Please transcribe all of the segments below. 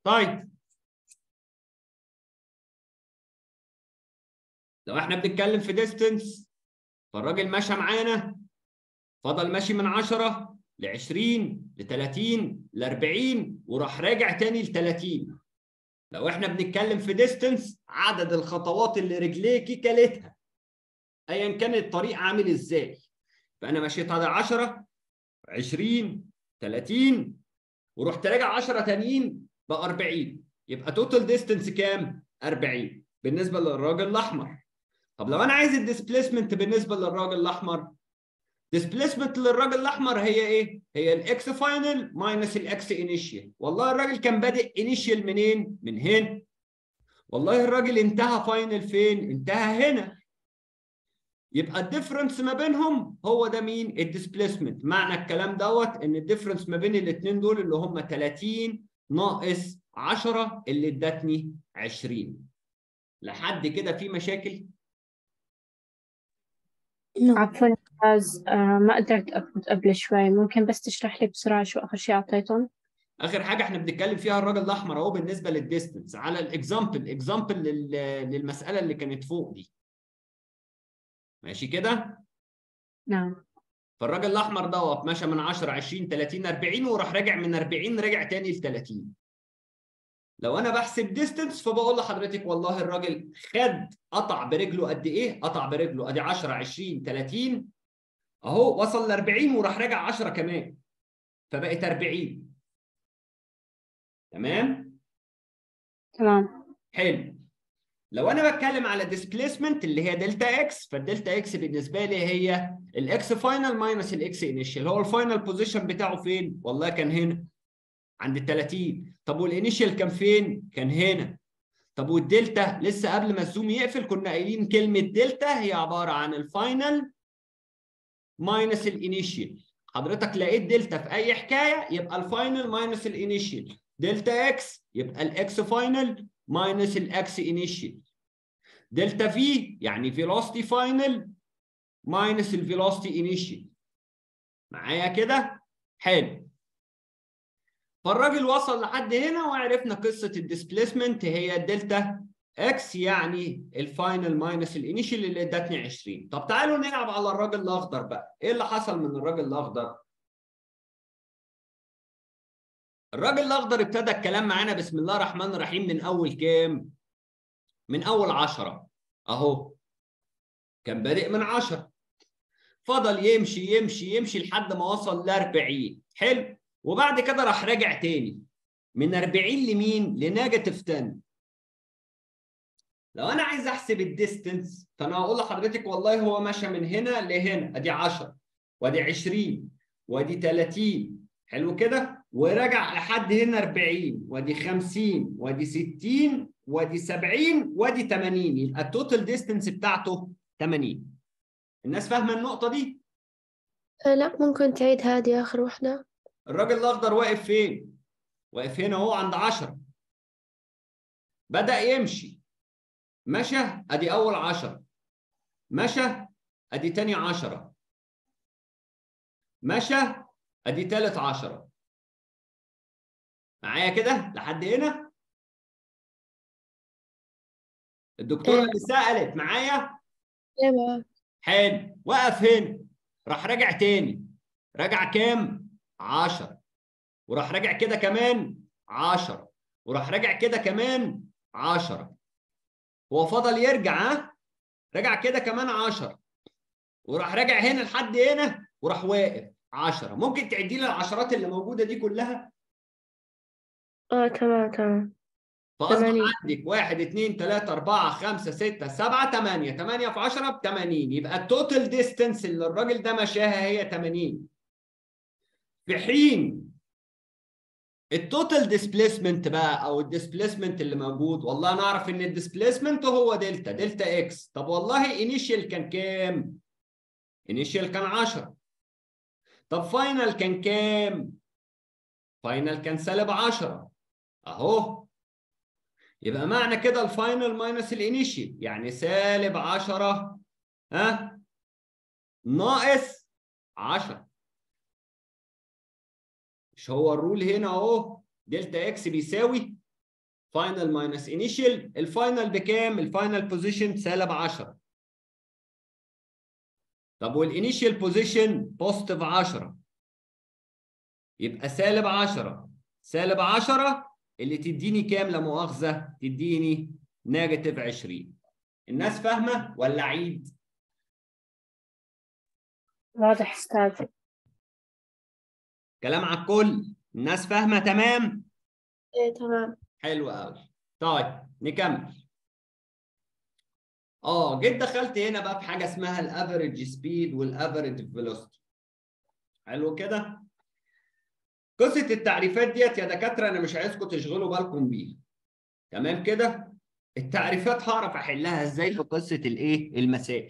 طيب لو احنا بنتكلم في ديستنس فالراجل مشى معانا فضل ماشي من 10 ل 20 ل 30 ل 40 وراح راجع تاني ل 30 لو احنا بنتكلم في ديستنس عدد الخطوات اللي رجليكي كلتها ايا كان الطريق عامل ازاي فانا مشيت على 10 20 30 ورحت راجع 10 تانيين ب 40 يبقى توتال ديستنس كام 40 بالنسبه للراجل الاحمر طب لو انا عايز الديسبيسمنت بالنسبه للراجل الاحمر ديسبيسمنت للراجل الاحمر هي ايه هي الاكس فاينل ماينس الاكس انيشيال والله الراجل كان بادئ انيشيال منين من هنا والله الراجل انتهى فاينل فين انتهى هنا يبقى الديفرنس ما بينهم هو ده مين الديسبيسمنت معنى الكلام دوت ان الديفرنس ما بين الاثنين دول اللي هم 30 ناقص 10 اللي ادتني 20 لحد كده في مشاكل عفوا أستاذ آه، ما قدرت أفوت قبل شوي ممكن بس تشرح لي بسرعة شو آخر شيء أعطيتهم؟ اخر حاجه احنا بنتكلم فيها الراجل الاحمر اهو بالنسبه للديستنس على الاكزامبل اكزامبل للمساله اللي كانت فوق دي ماشي كده نعم فالراجل الاحمر دوت مشى من 10 20 30 40 وراح راجع من 40 رجع تاني ل 30 لو انا بحسب ديستنس فبقول لحضرتك والله الراجل خد قطع برجله قد ايه قطع برجله ادي 10 20 30 اهو وصل ل 40 وراح راجع 10 كمان فبقت 40 تمام تمام حلو لو انا بتكلم على ديسبيسمنت اللي هي دلتا اكس فالدلتا اكس بالنسبه لي هي الاكس فاينل ماينس الاكس انيشال هو الفاينل بوزيشن بتاعه فين والله كان هنا عند ال 30 طب والانيشال كان فين كان هنا طب والدلتا لسه قبل ما الزوم يقفل كنا قايلين كلمه دلتا هي عباره عن الفاينل ماينس الانيشال حضرتك لقيت دلتا في اي حكايه يبقى الفاينل ماينس الانيشال دلتا اكس يبقى الاكس فاينل ماينس الاكس انيشال دلتا في يعني فيلوسيتي فاينل ماينس الفيلوسيتي انيشال معايا كده حلو فالراجل وصل لحد هنا وعرفنا قصه الديسبيسمنت هي الدلتا اكس يعني الفاينل ماينس الانيشال اللي ادتني 20 طب تعالوا نلعب على الراجل الاخضر بقى ايه اللي حصل من الراجل الاخضر الراجل الاخضر ابتدى الكلام معانا بسم الله الرحمن الرحيم من اول كام من اول 10 اهو كان بادئ من 10 فضل يمشي يمشي يمشي لحد ما وصل ل 40 حلو وبعد كده راح راجع تاني من 40 لمين لنيجاتيف 10 لو انا عايز احسب الديستنس فانا هقول لحضرتك والله هو مشى من هنا لهنا ادي 10 وادي 20 وادي 30 حلو كده ورجع لحد هنا 40 وادي 50 وادي 60 وادي 70 وادي 80 يبقى التوتال ديستنس بتاعته 80 الناس فاهمه النقطه دي آه، لا ممكن تعيد هذه آخر واحدة الراجل الاخضر واقف فين واقف هنا اهو عند 10 بدا يمشي مشى ادي اول 10 مشى ادي تاني 10 مشى ادي تالت 10 معايا كده لحد هنا الدكتوره اللي سالت معايا ايوه حلو وقف هنا راح راجع تاني رجع كام 10 وراح راجع كده كمان 10 وراح راجع كده كمان 10 هو فضل يرجع ها رجع كده كمان 10 وراح راجع هنا لحد هنا وراح واقف 10 ممكن تعدي لي العشرات اللي موجوده دي كلها اه تمام تمام فاصبح تمانين. عندك 1 2 3 4 5 6 7 8 8 في 10 ب 80 يبقى التوتال ديستنس اللي الراجل ده مشاها هي 80 في حين التوتال ديسبيسمنت بقى او الديسبيسمنت اللي موجود والله انا اعرف ان الديسبيسمنت هو دلتا دلتا اكس طب والله انيشال كان كام انيشال كان 10 طب فاينل كان كام فاينل كان سالب 10 اهو يبقى معنى كده الفاينل ماينس الانيشال يعني سالب 10 ها ناقص 10 مش هو الرول هنا اهو دلتا اكس بيساوي فاينل ماينس انيشال الفاينل بكام الفاينل بوزيشن سالب 10 طب والانيشال بوزيشن بوزيتيف 10 يبقى سالب 10 سالب 10 اللي تديني كام لا مؤاخذه تديني نيجاتيف 20 الناس فاهمه ولا عيد واضح أستاذ كلام على الكل الناس فاهمه تمام إيه تمام حلو قوي طيب نكمل اه جيت دخلت هنا بقى في حاجه اسمها الافريج سبيد والافريج فيلوسيتي حلو كده قصه التعريفات ديت يا دكاتره انا مش عايزكم تشغلوا بالكم بيها تمام كده التعريفات هعرف احلها ازاي في قصه الايه المسائل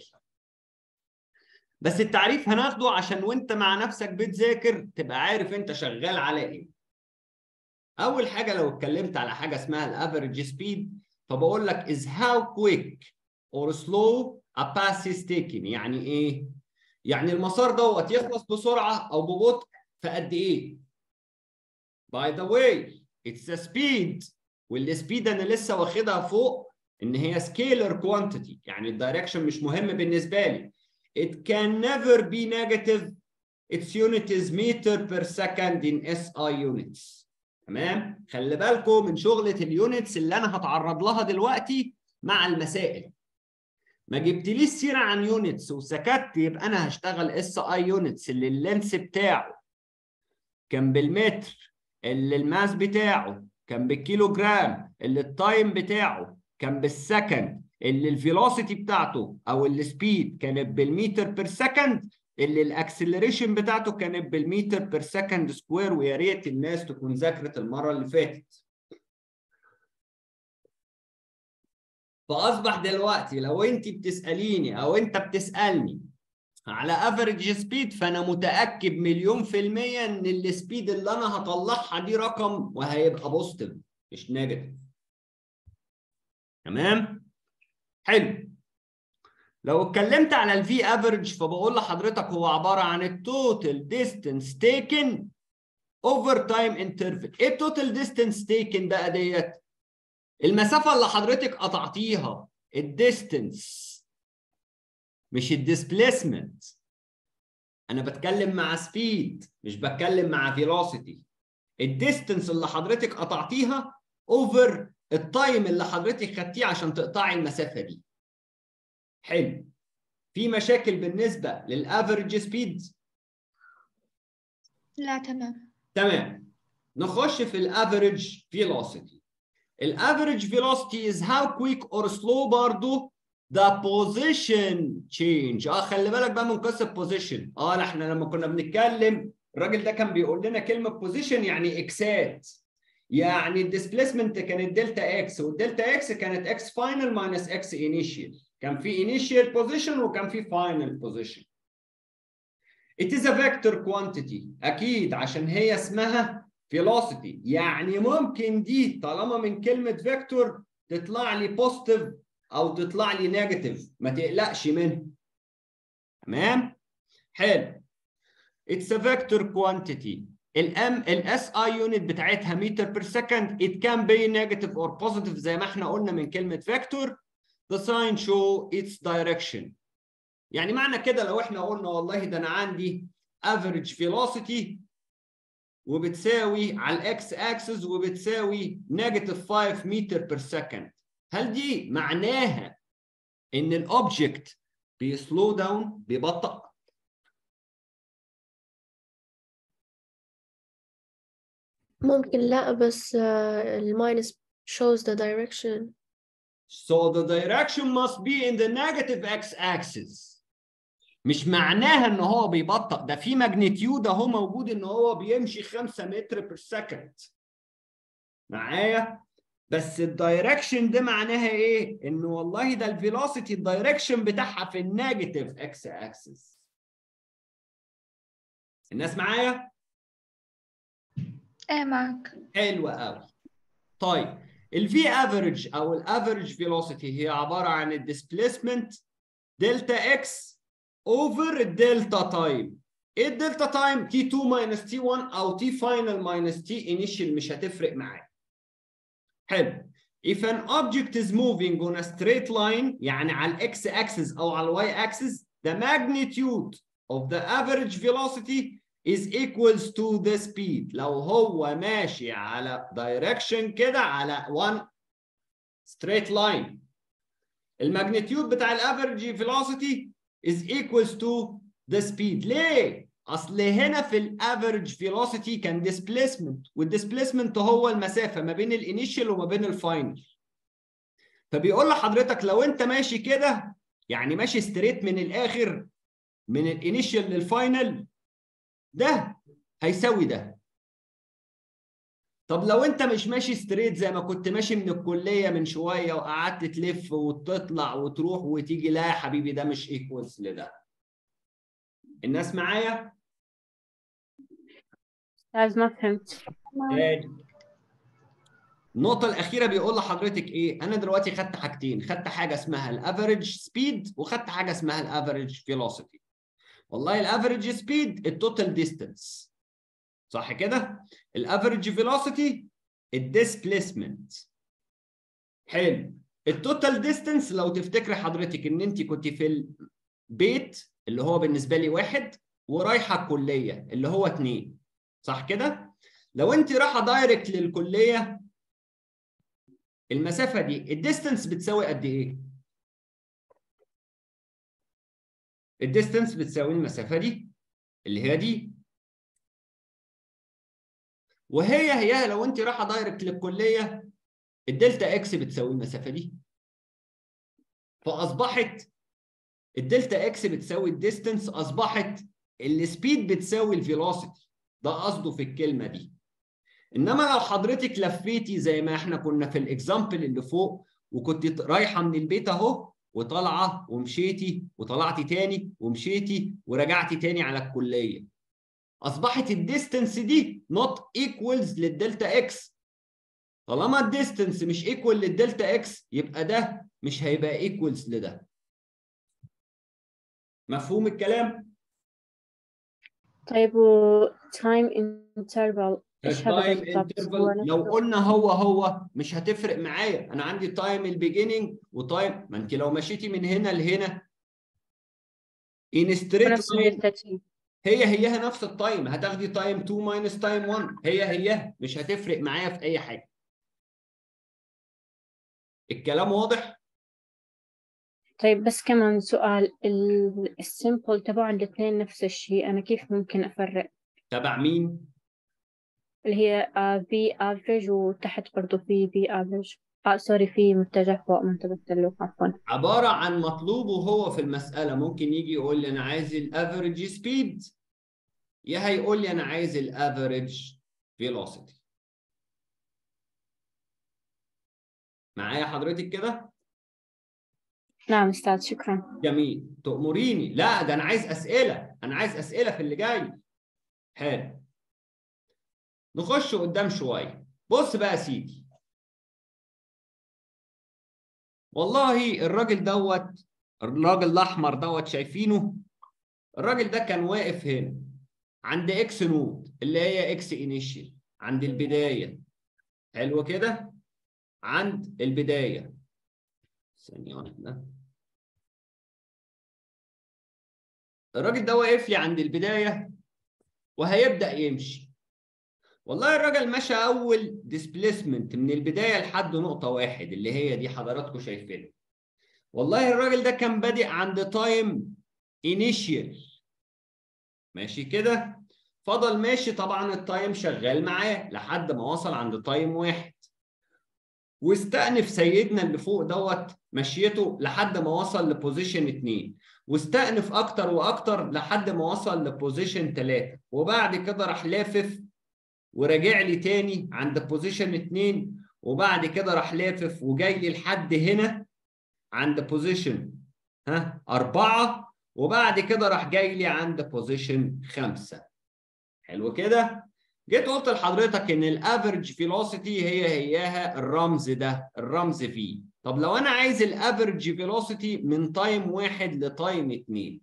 بس التعريف هناخده عشان وانت مع نفسك بتذاكر تبقى عارف انت شغال على ايه اول حاجه لو اتكلمت على حاجه اسمها الافريج سبيد فبقول لك is how quick or slow a pass is taken يعني ايه يعني المسار دوت يخلص بسرعه او ببطء في قد ايه by the way it's the speed والسبيد انا لسه واخدها فوق ان هي scalar quantity يعني الدايركشن مش مهم بالنسبه لي it can never be negative its unit is meter per second in SI units تمام خلي بالكم من شغله اليونتس اللي انا هتعرض لها دلوقتي مع المسائل ما جبتليش سيره عن يونتس وسكت يبقى انا هشتغل اس اي يونتس اللي اللينس بتاعه كان بالمتر اللي الماس بتاعه كان بالكيلو جرام اللي التايم بتاعه كان بالسكند اللي الفيلوسيتي بتاعته او السبيد كانت بالمتر بير سكند اللي الاكسلريشن بتاعته كانت بالمتر بير سكند سكوير ويا ريت الناس تكون ذاكرت المره اللي فاتت فاصبح دلوقتي لو انت بتساليني او انت بتسالني على افريج سبيد فانا متاكد مليون في الميه ان السبيد اللي انا هطلعها دي رقم وهيبقى بوزيتيف مش نيجاتيف تمام حلو لو اتكلمت على الفي افريج فبقول لحضرتك هو عباره عن التوتال ديستانس تيكن اوفر تايم انترفل ايه التوتال ديستانس تيكن بقى ديت المسافه اللي حضرتك قطعتيها الديستانس مش الديسبليسمنت انا بتكلم مع سبيد مش بتكلم مع فيلوسيتي الديستانس اللي حضرتك قطعتيها اوفر التايم اللي حضرتك خدتيه عشان تقطعي المسافه دي حلو في مشاكل بالنسبه للافريج سبيد لا تمام تمام نخش في الافريج فيلوسيتي الافريج فيلوسيتي is how quick or slow برضو the position change اه خلي بالك بقى من قصه position اه احنا لما كنا بنتكلم الراجل ده كان بيقول لنا كلمه position يعني اكسات يعني الديسبيسمنت كانت دلتا اكس والدلتا اكس كانت اكس فاينل ماينس اكس انيشال كان في initial position وكان في final position It is a vector quantity أكيد عشان هي اسمها velocity يعني ممكن دي طالما من كلمة vector تطلع لي positive أو تطلع لي negative ما تقلقش منها تمام؟ حلو It's a vector quantity الام الاس اي يونت بتاعتها متر بير سكند it can be negative or positive زي ما احنا قلنا من كلمة vector the sign show its direction يعني معنى كده لو احنا قلنا والله ده انا عندي average velocity وبتساوي على الاكس اكسس وبتساوي نيجاتيف 5 متر بير سكند هل دي معناها ان الاوبجكت بيسلو داون بيبطأ ممكن لا بس آه، الماينس shows the direction So the direction must be in the negative x-axis. مش معناها ان هو بيبطأ ده في ماجنتيود اهو موجود ان هو بيمشي 5 متر بير سكند. معايا؟ بس الدايركشن ده معناها ايه؟ انه والله ده الفيلوسيتي الدايركشن بتاعها في النيجاتيف اكس اكسس. الناس معايا؟ ايه معك حلوة قوي. طيب الفي افريج او الافريج فيلوسيتي هي عباره عن الديسبيسمنت دلتا اكس اوفر الدلتا تايم ايه الدلتا تايم تي 2 ماينس تي 1 او تي فاينل ماينس تي انيشال مش هتفرق معايا حلو if an object is moving on a straight line يعني على الاكس axis او على الواي axis the magnitude of the average velocity is equals to the speed لو هو ماشي على direction كده على one straight line الماجنتيود بتاع الافريج velocity is equals to the speed ليه؟ اصل هنا في الافريج velocity كان displacement والديسبيسمنت هو المسافه ما بين الانيشال وما بين الفاينل فبيقول لحضرتك لو انت ماشي كده يعني ماشي ستريت من الاخر من الانيشال للفاينل ده هيساوي ده طب لو انت مش ماشي ستريت زي ما كنت ماشي من الكليه من شويه وقعدت تلف وتطلع وتروح وتيجي لا يا حبيبي ده مش ايكوالز لده الناس معايا أستاذ ما فهمت تاني النقطة الأخيرة بيقول لحضرتك إيه؟ أنا دلوقتي خدت حاجتين، خدت حاجة اسمها الأفريج سبيد وخدت حاجة اسمها الأفريج فيلوسيتي. والله الأفريج سبيد التوتال ديستانس. صح كده؟ الأفريج فيلوسيتي الديسبيسمنت. حلو. التوتال ديستانس لو تفتكري حضرتك إن أنت كنت في البيت اللي هو بالنسبة لي واحد ورايحة الكلية اللي هو اتنين. صح كده؟ لو أنت رايحة دايركت للكلية المسافة دي الديستنس بتساوي قد إيه؟ الديستنس بتساوي المسافة دي اللي هي دي وهي هي لو أنت رايحة دايركت للكلية الدلتا إكس بتساوي المسافة دي فأصبحت الدلتا إكس بتساوي الديستنس أصبحت السبيد بتساوي الفيلوسيتي ده قصده في الكلمة دي انما لو حضرتك لفيتي زي ما احنا كنا في الاكزامبل اللي فوق وكنت رايحه من البيت اهو وطالعه ومشيتي وطلعتي تاني ومشيتي ورجعتي تاني على الكليه اصبحت الديستنس دي نوت ايكوالز للدلتا اكس طالما الديستنس مش ايكوال للدلتا اكس يبقى ده مش هيبقى ايكوالز لده مفهوم الكلام طيب و time interval إيش هذا التايم بالضبط؟ هو انترفال لو نفسه؟ قلنا هو هو مش هتفرق معايا انا عندي تايم البيجيننج وتايم ما انت لو مشيتي من هنا لهنا ان ستريت ونفس الترتيب هي هيها نفس التايم هتاخدي تايم 2 ماينس تايم 1 هي هي مش هتفرق معايا في اي حاجه الكلام واضح طيب بس كمان سؤال السيمبل تبع الاثنين نفس الشيء أنا كيف ممكن أفرق تبع مين اللي هي في افريج وتحت برضو في في افريج آه سوري في متجه فوق ما انتبهت له عفوا عباره عن مطلوبه هو في المساله ممكن يجي يقول لي انا عايز الافريج سبيد يا هيقول لي انا عايز الافريج فيلوسيتي معايا حضرتك كده نعم أستاذ شكرا جميل تأمريني لا ده انا عايز اسئله انا عايز اسئله في اللي جاي حلو نخش قدام شويه بص بقى يا سيدي والله الراجل دوت الراجل الاحمر دوت شايفينه الراجل ده كان واقف هنا عند اكس نود اللي هي اكس انيشال عند البدايه حلو كده عند البدايه ثانيه واحده الراجل ده واقف لي عند البدايه وهيبدا يمشي والله الراجل مشى اول ديسبيسمنت من البدايه لحد نقطه واحد اللي هي دي حضراتكم شايفينها والله الراجل ده كان بادئ عند تايم انيشيال ماشي كده فضل ماشي طبعا التايم شغال معاه لحد ما وصل عند تايم واحد واستأنف سيدنا اللي فوق دوت مشيته لحد ما وصل لبوزيشن اتنين واستأنف اكتر واكتر لحد ما وصل لبوزيشن تلاتة وبعد كده راح لافف ورجع لي تاني عند بوزيشن اتنين وبعد كده راح لافف وجاي لي لحد هنا عند بوزيشن ها أربعة وبعد كده راح جاي لي عند بوزيشن خمسة حلو كده جيت قلت لحضرتك ان الافريج فيلوسيتي هي هياها الرمز ده الرمز في طب لو انا عايز الافريج فيلوسيتي من تايم واحد لتايم اتنين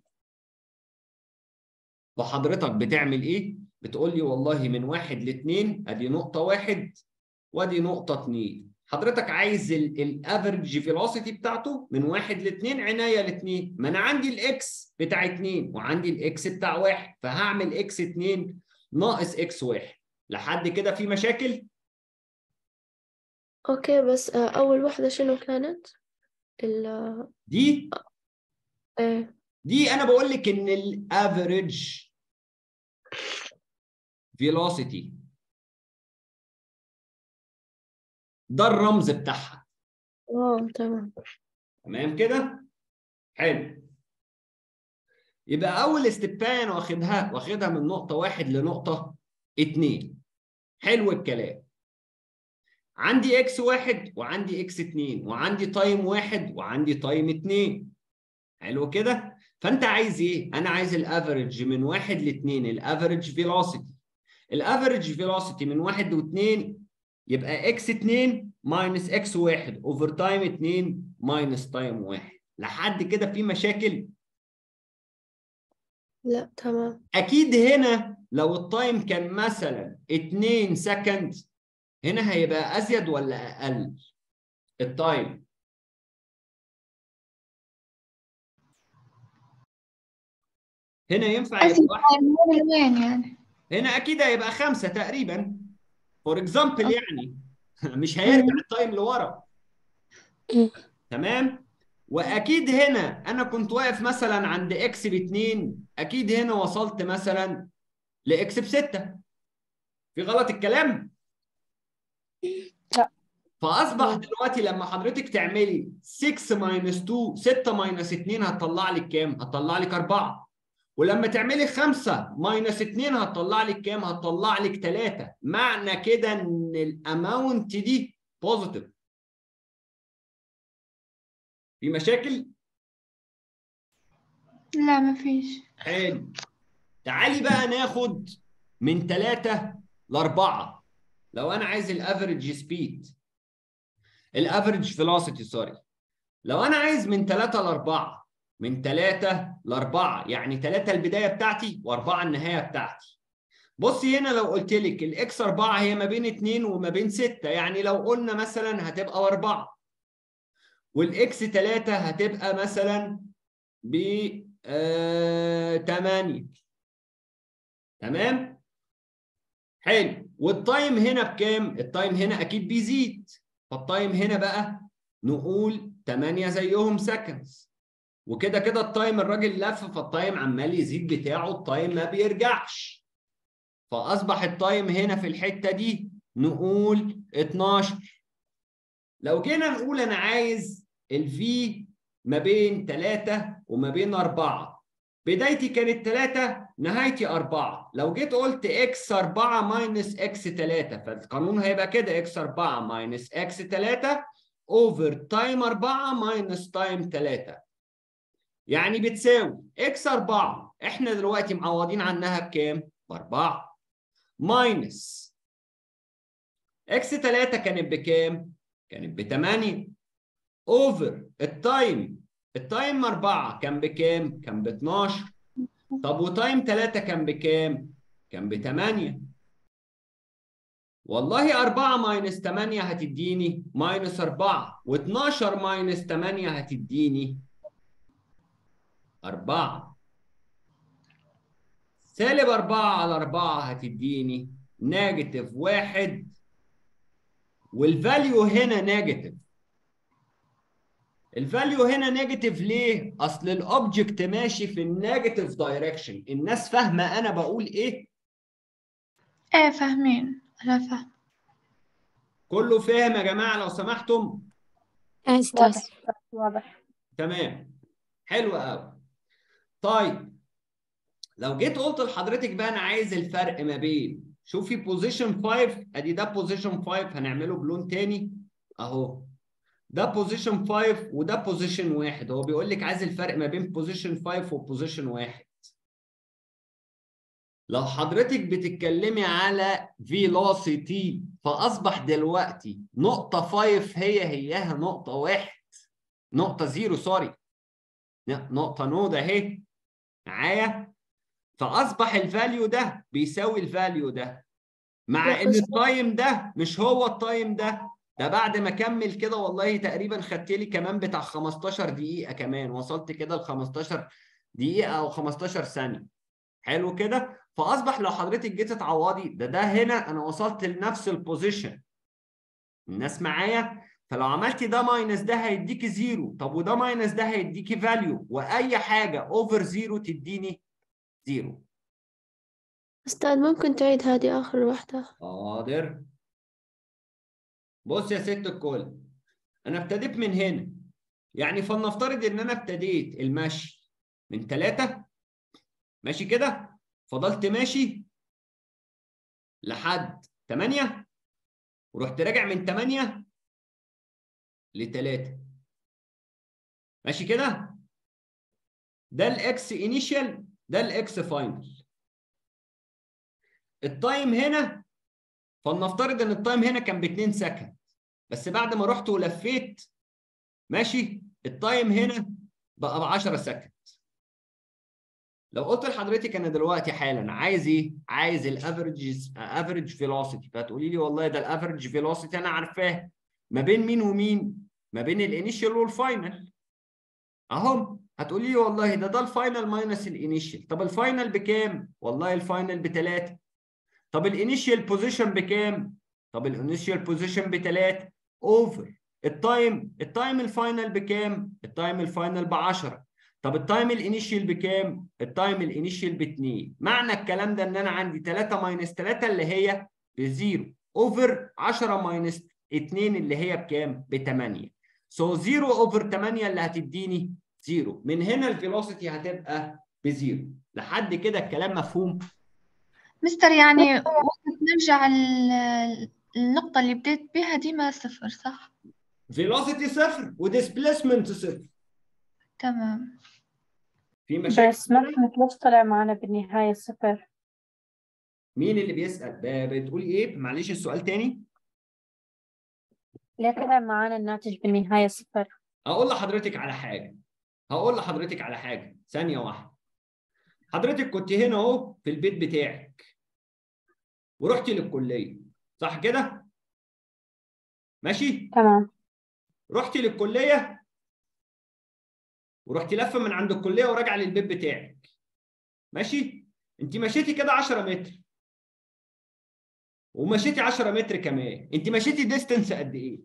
فحضرتك بتعمل ايه؟ بتقول لي والله من واحد لاتنين ادي نقطة واحد وادي نقطة اتنين حضرتك عايز الافرج فيلوسيتي بتاعته من واحد لاثنين عنايه لاثنين ما انا عندي الاكس بتاع اثنين وعندي الاكس بتاع واحد فهعمل اكس اثنين ناقص اكس واحد لحد كده في مشاكل اوكي بس آه، اول واحدة شنو كانت ال دي ايه دي انا بقول لك ان الافريج فيلوسيتي ده الرمز بتاعها اه تمام تمام كده حلو يبقى اول استباية انا واخدها واخدها من نقطة واحد لنقطة اتنين حلو الكلام عندي اكس واحد وعندي اكس اتنين وعندي تايم واحد وعندي تايم اتنين حلو كده فانت عايز ايه انا عايز الافريج من واحد لاتنين الافريج فيلوسيتي الافريج فيلوسيتي من واحد واثنين يبقى اكس 2 ماينس اكس 1 اوفر تايم 2 ماينس تايم 1 لحد كده في مشاكل لا تمام اكيد هنا لو التايم كان مثلا 2 سكند هنا هيبقى ازيد ولا اقل التايم هنا ينفع يبقى أزيد واحد من وين لوين يعني هنا اكيد هيبقى خمسة تقريبا فور اكزامبل يعني مش هيرجع التايم لورا تمام واكيد هنا انا كنت واقف مثلا عند اكس باتنين اكيد هنا وصلت مثلا لاكس بستة في غلط الكلام لا. فاصبح دلوقتي لما حضرتك تعملي 6 ماينس 2 6 ماينس 2 هتطلع لك كام هتطلع لك 4 ولما تعملي 5 ماينس 2 هتطلع لك كام هتطلع لك 3 معنى كده ان الاماونت دي بوزيتيف في مشاكل لا ما فيش حلو تعالي بقى ناخد من 3 ل 4 لو انا عايز الافريج سبيد الافريج فيلوسيتي سوري لو انا عايز من 3 ل 4 من 3 ل 4 يعني 3 البدايه بتاعتي و4 النهايه بتاعتي بصي هنا لو قلت لك الاكس 4 هي ما بين 2 وما بين 6 يعني لو قلنا مثلا هتبقى 4 والاكس 3 هتبقى مثلا ب 8 تمام حلو والتايم هنا بكام التايم هنا اكيد بيزيد فالتايم هنا بقى نقول 8 زيهم سكندز وكده كده التايم الراجل لف فالتايم عمال يزيد بتاعه التايم ما بيرجعش فاصبح التايم هنا في الحته دي نقول 12 لو جينا نقول انا عايز الفي ما بين 3 وما بين 4 بدايتي كانت 3 نهايتي 4 لو جيت قلت اكس 4 ماينس اكس 3 فالقانون هيبقى كده اكس 4 ماينس اكس 3 اوفر تايم 4 ماينس تايم 3 يعني بتساوي اكس 4 احنا دلوقتي معوضين عنها بكام؟ ب 4 ماينس اكس 3 كانت بكام؟ كانت ب 8 اوفر التايم التايم 4 كان بكام؟ كان ب 12 طب وتايم 3 كان بكام؟ كان ب 8 والله 4 ماينس 8 هتديني ماينس 4 و12 ماينس 8 هتديني 4 سالب 4 على 4 هتديني نيجاتيف 1 والفاليو هنا نيجاتيف الفاليو هنا نيجاتيف ليه؟ اصل الاوبجكت ماشي في النيجاتيف دايركشن، الناس فاهمه انا بقول ايه؟ ايه فاهمين أنا فاهم كله فاهم يا جماعه لو سمحتم؟ يا أستاذ واضح واضح تمام حلو قوي طيب لو جيت قلت لحضرتك بقى انا عايز الفرق ما بين شوفي بوزيشن 5 ادي ده بوزيشن 5 هنعمله بلون تاني اهو ده بوزيشن 5 وده بوزيشن 1 هو بيقول لك عايز الفرق ما بين بوزيشن 5 وبوزيشن 1 لو حضرتك بتتكلمي على فيلوسيتي فاصبح دلوقتي نقطة 5 هي هياها نقطة 1 نقطة 0 سوري نقطة نود اهي معايا فاصبح الفاليو ده بيساوي الفاليو ده مع لا، ان بس- التايم ده مش هو التايم ده ده بعد ما اكمل كده والله تقريبا خدت لي كمان بتاع 15 دقيقه كمان وصلت كده ل 15 دقيقه او 15 ثانيه حلو كده فاصبح لو حضرتك جيت تعوضي ده ده هنا انا وصلت لنفس البوزيشن الناس معايا فلو عملتي ده ماينس ده هيديكي زيرو طب وده ماينس ده هيديكي فاليو واي حاجه اوفر زيرو تديني زيرو أستاذ ممكن تعيد هذه آخر واحدة حاضر بص يا ست الكل انا ابتديت من هنا يعني فلنفترض ان انا ابتديت المشي من ثلاثة ماشي كده فضلت ماشي لحد 8 ورحت راجع من 8 ل 3 ماشي كده ده الاكس انيشال ده الاكس فاينل التايم هنا فلنفترض ان التايم هنا كان ب 2 سكند بس بعد ما رحت ولفيت ماشي التايم هنا بقى ب 10 سكند لو قلت لحضرتك انا دلوقتي حالا عايز ايه؟ عايز الافرج افريج فيلوسيتي فهتقولي لي والله ده الافرج فيلوسيتي انا عارفاه ما بين مين ومين؟ ما بين الانيشال والفاينل اهم هتقولي لي والله ده ده الفاينل ماينس الانيشال طب الفاينل بكام؟ والله الفاينل بثلاثه طب الانيشال بوزيشن بكام؟ طب الانيشال بوزيشن بثلاثه اوفر التايم التايم الفاينل بكام؟ التايم الفاينل ب 10 طب التايم الانيشال بكام؟ التايم الانيشال ب 2 معنى الكلام ده ان انا عندي 3 ماينس 3 اللي هي بزيرو اوفر 10 ماينس 2 اللي هي بكام؟ ب 8 سو 0 اوفر 8 اللي هتديني 0 من هنا الفيلوسيتي هتبقى بزيرو لحد كده الكلام مفهوم؟ مستر يعني وقت نرجع ال- النقطة اللي بديت بها ديما صفر صح؟ فيلوسيتي صفر وديسبيسمنت صفر تمام في مشاكل بس ما فهمت ليش طلع معنا بالنهاية صفر مين اللي بيسأل؟ ب- بتقولي ايه؟ معلش السؤال تاني؟ ليه طلع معنا الناتج بالنهاية صفر هقول لحضرتك على حاجه هقول لحضرتك على حاجه ثانيه واحده حضرتك كنت هنا اهو في البيت بتاعك ورحتي للكليه صح كده ماشي تمام رحتي للكليه ورحتي لفه من عند الكليه وراجعه للبيت بتاعك ماشي انت مشيتي كده 10 متر ومشيتي 10 متر كمان انت مشيتي ديستنس قد ايه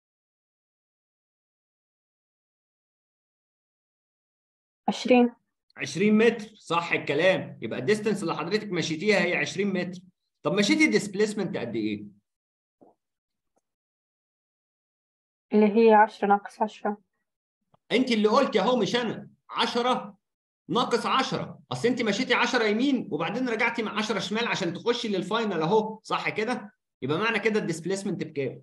20 20 متر صح الكلام يبقى الديستنس اللي حضرتك مشيتيها هي 20 متر طب مشيتي ديسبيسمنت قد ايه اللي هي 10 ناقص 10 انت اللي قلتي اهو مش انا 10 ناقص 10 اصل انت مشيتي 10 يمين وبعدين رجعتي مع 10 شمال عشان تخشي للفاينل اهو صح كده يبقى معنى كده الديسبيسمنت بكام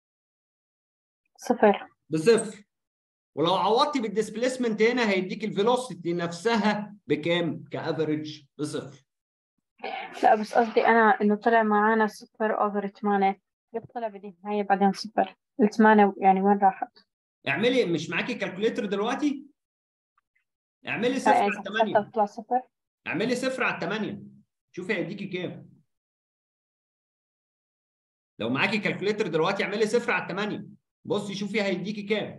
صفر بصفر ولو عوضتي بالديسبيسمنت هنا هيديك الفيلوسيتي نفسها بكام كافريج بصفر لا بس قصدي أنا إنه طلع معانا صفر أوفر 8 كيف طلع بالنهاية بعدين صفر الثمانية يعني وين راحت؟ اعملي مش معاكي كالكوليتر دلوقتي اعملي صفر يعني على إذا 8 حسبتها تطلع صفر اعملي صفر على 8 شوفي هيديكي كام لو معاكي كالكوليتر دلوقتي اعملي صفر على 8 بصي شوفي هيديكي كام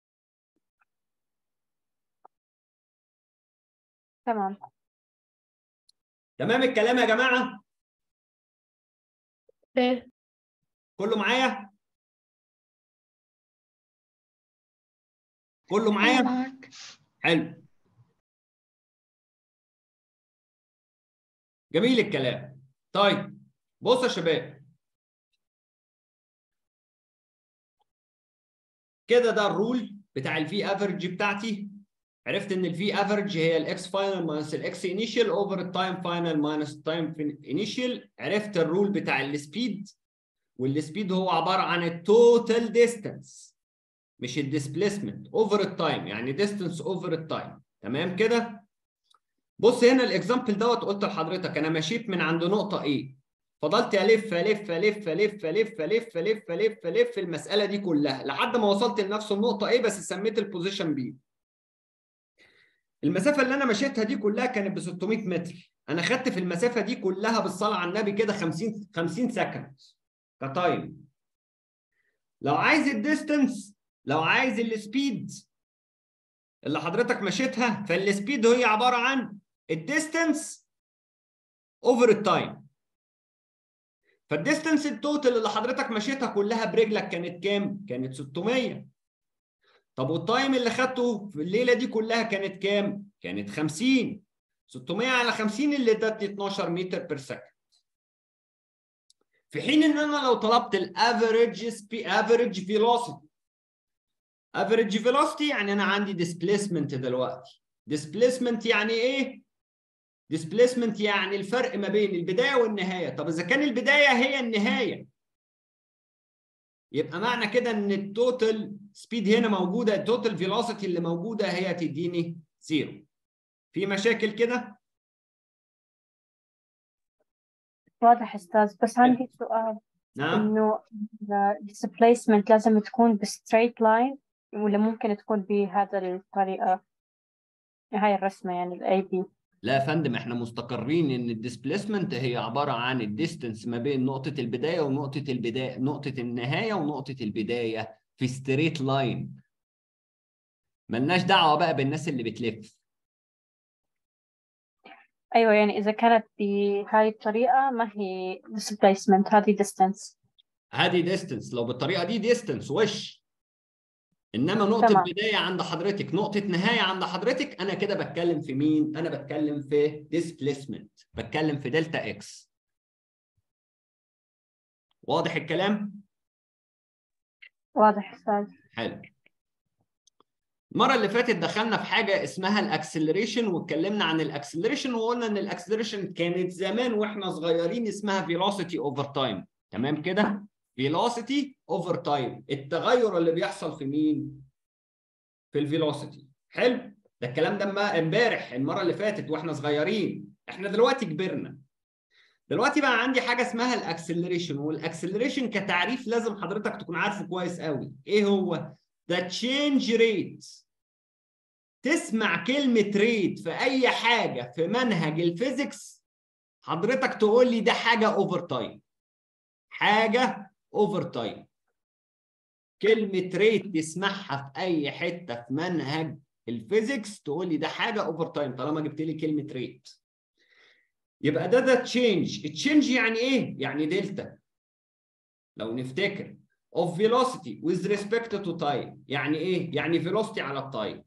تمام تمام الكلام يا جماعه ايه كله معايا كله معايا معك حلو جميل الكلام طيب بصوا يا شباب كده ده الرول بتاع الفي افريج بتاعتي عرفت ان الفي افريج هي الاكس فاينل ماينس الاكس انيشال اوفر التايم فاينل ماينس التايم انيشال عرفت الرول بتاع السبيد والسبيد هو عباره عن التوتال ديستانس مش الديسبيسمنت اوفر التايم يعني ديستانس اوفر التايم تمام كده بص هنا الاكزامبل دوت قلت لحضرتك انا مشيت من عند نقطه ايه فضلت الف الف الف الف الف الف الف الف الف المساله دي كلها لحد ما وصلت لنفس النقطه ايه بس سميت البوزيشن بي المسافه اللي انا مشيتها دي كلها كانت ب 600 متر انا خدت في المسافه دي كلها بالصلاه على النبي كده 50 50 سكند كتايم لو عايز الديستنس لو عايز السبيد اللي حضرتك مشيتها فالسبيد هي عباره عن الديستنس اوفر التايم فالديستنس التوتال اللي حضرتك مشيتها كلها برجلك كانت كام؟ كانت 600 طب والتايم اللي خدته في الليله دي كلها كانت كام؟ كانت 50 600 على 50 اللي ادتني 12 متر بير سكند في حين ان انا لو طلبت الافريج سبي افريج فيلوسيتي افريج فيلوسيتي يعني انا عندي ديسبيسمنت دلوقتي ديسبيسمنت يعني ايه ديسبيسمنت يعني الفرق ما بين البدايه والنهايه طب اذا كان البدايه هي النهايه يبقى معنى كده ان التوتال سبيد هنا موجوده التوتال فيلوسيتي اللي موجوده هي تديني زيرو في مشاكل كده واضح أستاذ بس عندي سؤال نعم إنه الديسبليسمنت لازم تكون بستريت لاين ولا ممكن تكون بهذا الطريقة هاي الرسمة يعني الاي بي لا يا فندم احنا مستقرين ان الديسبيسمنت هي عباره عن الديستنس ما بين نقطه البدايه ونقطه البدايه نقطه النهايه ونقطه البدايه في ستريت لاين ملناش دعوه بقى بالناس اللي بتلف أيوة يعني إذا كانت بهاي الطريقة ما هي displacement هذه distance هذه ديستنس لو بالطريقه دي ديستنس وش انما نقطه تمام. بدايه عند حضرتك نقطه نهايه عند حضرتك انا كده بتكلم في مين انا بتكلم في ديسبيسمنت بتكلم في دلتا اكس واضح الكلام واضح أستاذ حلو المره اللي فاتت دخلنا في حاجه اسمها الاكسلريشن واتكلمنا عن الاكسلريشن وقلنا ان الاكسلريشن كانت زمان واحنا صغيرين اسمها فيلوسيتي اوفر تايم تمام كده فيلوسيتي اوفر تايم التغير اللي بيحصل في مين في الفيلوسيتي حلو ده الكلام ده ما- امبارح المره اللي فاتت واحنا صغيرين احنا دلوقتي كبرنا دلوقتي بقى عندي حاجه اسمها الاكسلريشن والاكسلريشن كتعريف لازم حضرتك تكون عارفه كويس قوي ايه هو ده تشينج ريت تسمع كلمه ريت في اي حاجه في منهج الفيزيكس حضرتك تقول لي ده حاجه اوفر تايم حاجه اوفر تايم كلمه ريت تسمعها في اي حته في منهج الفيزيكس تقول لي ده حاجه اوفر تايم طالما جبت لي كلمه ريت يبقى ده ده تشينج التشينج يعني ايه يعني دلتا لو نفتكر of velocity with respect to time يعني ايه يعني velocity على التايم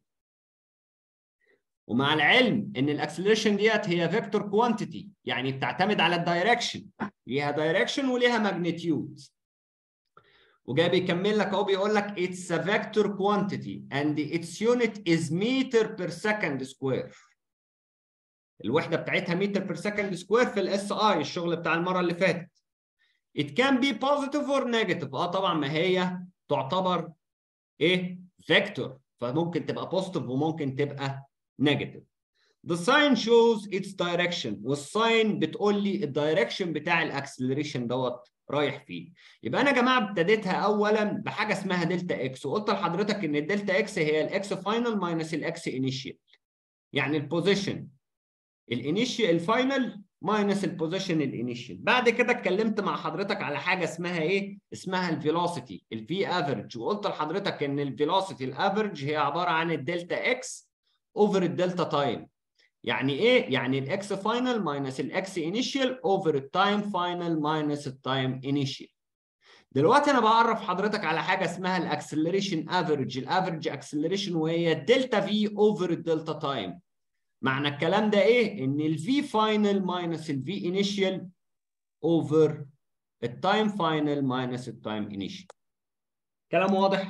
ومع العلم ان الاكسلريشن ديت هي فيكتور كوانتيتي يعني بتعتمد على الدايركشن ليها دايركشن وليها ماجنتيود وجاي بيكمل لك اهو بيقول لك it's a vector quantity and its unit is meter per second square الوحده بتاعتها متر بير سكند سكوير في الاس اي الشغل بتاع المره اللي فاتت it can be positive or negative اه طبعا ما هي تعتبر ايه فيكتور فممكن تبقى بوزيتيف وممكن تبقى نيجاتيف The sign shows its direction والساين بتقول لي الدايركشن بتاع الاكسلريشن دوت رايح فيه يبقى انا يا جماعه ابتديتها اولا بحاجه اسمها دلتا اكس وقلت لحضرتك ان الدلتا اكس هي الاكس فاينل ماينس الاكس انيشيال يعني البوزيشن الانيشيال الفاينل ماينس البوزيشن الانيشيال بعد كده اتكلمت مع حضرتك على حاجه اسمها ايه اسمها الفيلوسيتي الفي افريج وقلت لحضرتك ان الفيلوسيتي الافريج هي عباره عن الدلتا اكس اوفر الدلتا تايم يعني ايه يعني الاكس فاينل ماينس الاكس انيشيال اوفر التايم فاينل ماينس التايم انيشيال دلوقتي انا بعرف حضرتك على حاجه اسمها الاكسلريشن افريج الافريج اكسلريشن وهي الدلتا في اوفر الدلتا تايم معنى الكلام ده ايه؟ ان الفي فاينل ماينس الفي انيشيال اوفر التايم فاينل ماينس التايم انيشيال. كلام واضح؟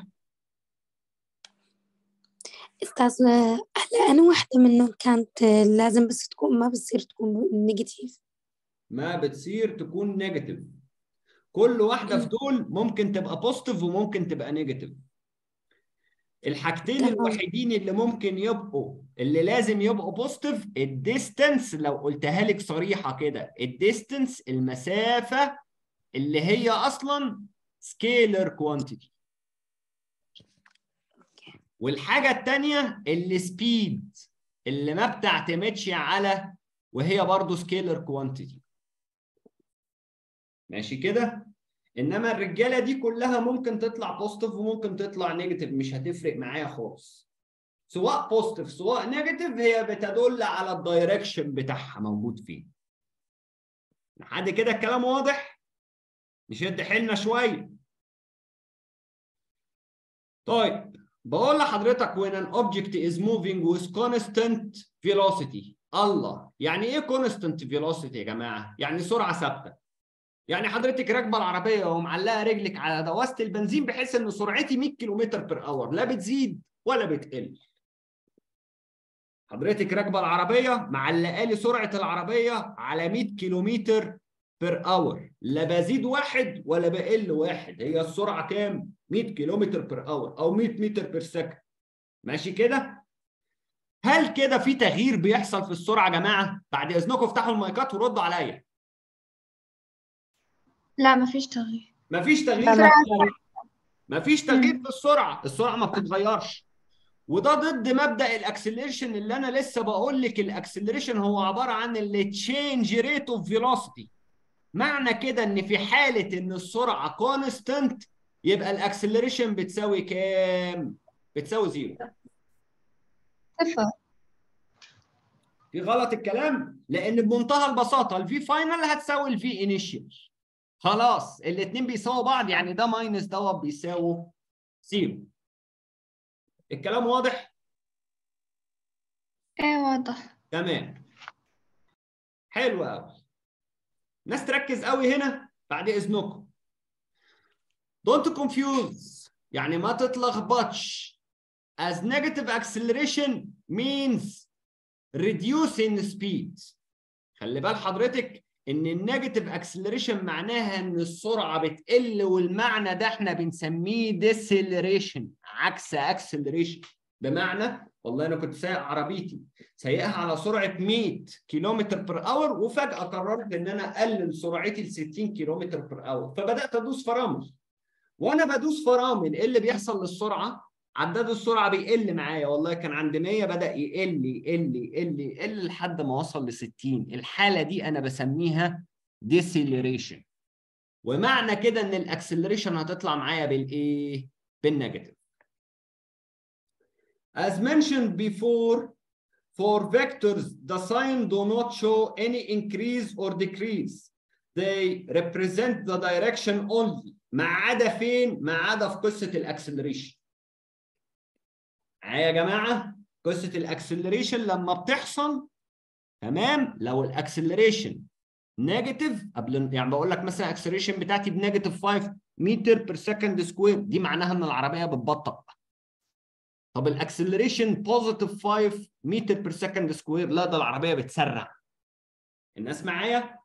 أستاذ هلا أنا واحدة منهم كانت لازم بس تكون ما بتصير تكون نيجاتيف ما بتصير تكون نيجاتيف. كل واحده في دول ممكن تبقى بوزيتيف وممكن تبقى نيجاتيف. الحاجتين تمام. الوحيدين اللي ممكن يبقوا اللي لازم يبقوا بوزيتيف الديستنس لو قلتها لك صريحه كده الديستنس المسافه اللي هي اصلا سكيلر كوانتيتي والحاجه الثانيه السبيد اللي ما بتعتمدش على وهي برضو سكيلر كوانتيتي ماشي كده انما الرجاله دي كلها ممكن تطلع بوزيتيف وممكن تطلع نيجاتيف مش هتفرق معايا خالص سواء بوزيتيف سواء نيجاتيف هي بتدل على الدايركشن بتاعها موجود فين لحد كده الكلام واضح نشد حيلنا شويه طيب بقول لحضرتك when an object is moving with constant velocity الله يعني ايه constant velocity يا جماعه يعني سرعه ثابته يعني حضرتك راكبه العربيه ومعلقه رجلك على دواسه البنزين بحيث ان سرعتي 100 كيلومتر بير اور لا بتزيد ولا بتقل حضرتك راكبه العربيه معلقه لي سرعه العربيه على 100 كيلومتر بير اور لا بزيد واحد ولا بقل واحد هي السرعه كام 100 كيلومتر بير اور او 100 متر بير سكند ماشي كده هل كده في تغيير بيحصل في السرعه يا جماعه بعد اذنكم افتحوا المايكات وردوا عليا لا ما فيش تغيير مفيش تغيير لا، في لا. السرعه مفيش تغيير في السرعه السرعه ما بتتغيرش وده ضد مبدا الاكسلريشن اللي انا لسه بقول لك الاكسلريشن هو عباره عن التشينج ريت اوف فيلوسيتي معنى كده ان في حاله ان السرعه كونستنت يبقى الاكسلريشن بتساوي كام بتساوي زيرو صفر في غلط الكلام لان بمنتهى البساطه الفي فاينل هتساوي الفي انيشال خلاص الاثنين بيساووا بعض يعني ده ماينس دوت بيساووا زيرو الكلام واضح ايه واضح تمام حلو قوي ناس تركز قوي هنا بعد اذنكم don't confuse يعني ما تتلخبطش as negative acceleration means reducing speed خلي بال حضرتك ان النيجاتيف اكسلريشن معناها ان السرعه بتقل والمعنى ده احنا بنسميه ديسلريشن عكس اكسلريشن بمعنى والله انا كنت سايق عربيتي سايقها على سرعه 100 كيلومتر بر اور وفجاه قررت ان انا اقلل سرعتي ل 60 كيلومتر بر اور فبدات ادوس فرامل وانا بدوس فرامل ايه اللي بيحصل للسرعه عداد السرعه بيقل معايا والله كان عند 100 بدا يقل يقل يقل يقل لحد ما وصل ل 60 الحاله دي انا بسميها ديسيلريشن ومعنى كده ان الاكسلريشن هتطلع معايا بالايه بالنيجاتيف As mentioned before, for vectors, the sign do not show any increase or decrease. They represent the direction only. ما عدا فين؟ ما عدا في قصة الاكسلريشن. معايا يا جماعة؟ قصة الاكسلريشن لما بتحصل تمام؟ لو الاكسلريشن نيجاتيف قبل يعني بقول لك مثلا الاكسلريشن بتاعتي بنيجاتيف 5 متر بير سكند سكوير دي معناها ان العربية بتبطأ. طب الاكسلريشن بوزيتيف 5 متر بير سكند سكوير لا ده العربيه بتسرع الناس معايا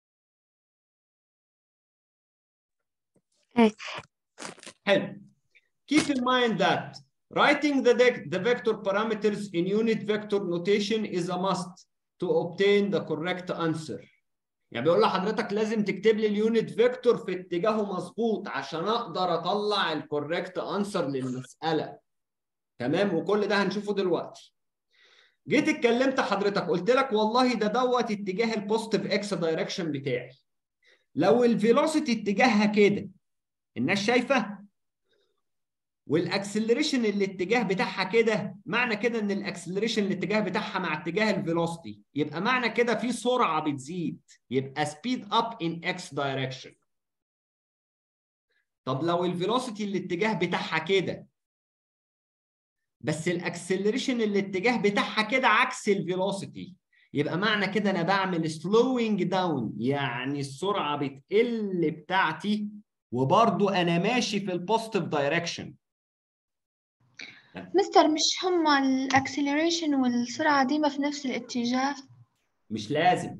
إيه. حلو keep in mind that writing the, dec- the vector parameters in unit vector notation is a must to obtain the correct answer يعني بيقول لحضرتك لازم تكتب لي اليونت فيكتور في اتجاهه مظبوط عشان اقدر اطلع الكوريكت انسر للمساله تمام وكل ده هنشوفه دلوقتي جيت اتكلمت حضرتك قلت لك والله ده دوت اتجاه البوزيتيف اكس دايركشن بتاعي لو الفيلوسيتي اتجاهها كده الناس شايفه والاكسلريشن الاتجاه بتاعها كده معنى كده ان الاكسلريشن الاتجاه بتاعها مع اتجاه الفيلوسيتي يبقى معنى كده في سرعه بتزيد يبقى سبيد اب ان اكس دايركشن طب لو الفيلوسيتي الاتجاه بتاعها كده بس الاكسلريشن الاتجاه بتاعها كده عكس الفيلوسيتي يبقى معنى كده انا بعمل سلوينج داون يعني السرعه بتقل بتاعتي وبرضو انا ماشي في البوزيتيف دايركشن مستر مش هما الاكسلريشن والسرعة ديما في نفس الاتجاه مش لازم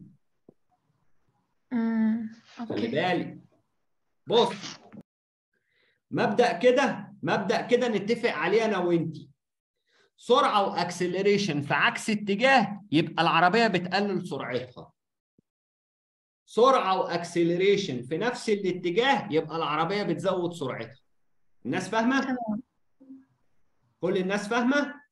امم خلي اوكي بالك بص مبدأ كده مبدأ كده نتفق عليه انا وانتي سرعة واكسلريشن في عكس اتجاه يبقى العربية بتقلل سرعتها سرعة واكسلريشن في نفس الاتجاه يبقى العربية بتزود سرعتها الناس فاهمة؟ تمام كل الناس فاهمة؟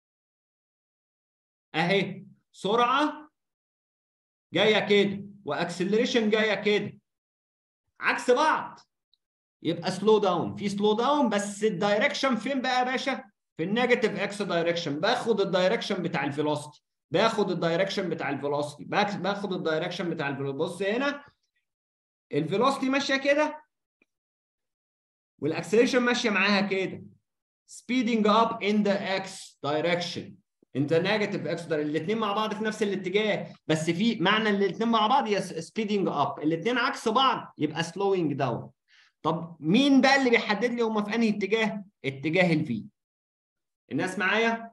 اهي سرعة جاية كده واكسلريشن جاية كده عكس بعض يبقى سلو داون في سلو داون بس الدايركشن فين بقى يا باشا في النيجاتيف اكس دايركشن باخد الدايركشن بتاع الفيلوسيتي باخد الدايركشن بتاع الفيلوسيتي باخد الدايركشن بتاع الفيلوسيتي بص هنا الفيلوسيتي ماشيه كده والاكسلريشن ماشيه معاها كده speeding up in the x direction انت نيجاتيف اكس الاثنين مع بعض في نفس الاتجاه بس في معنى ان الاثنين مع بعض يا speeding up الاثنين عكس بعض يبقى slowing down طب مين بقى اللي بيحدد لي هما في انهي اتجاه اتجاه الفي الناس معايا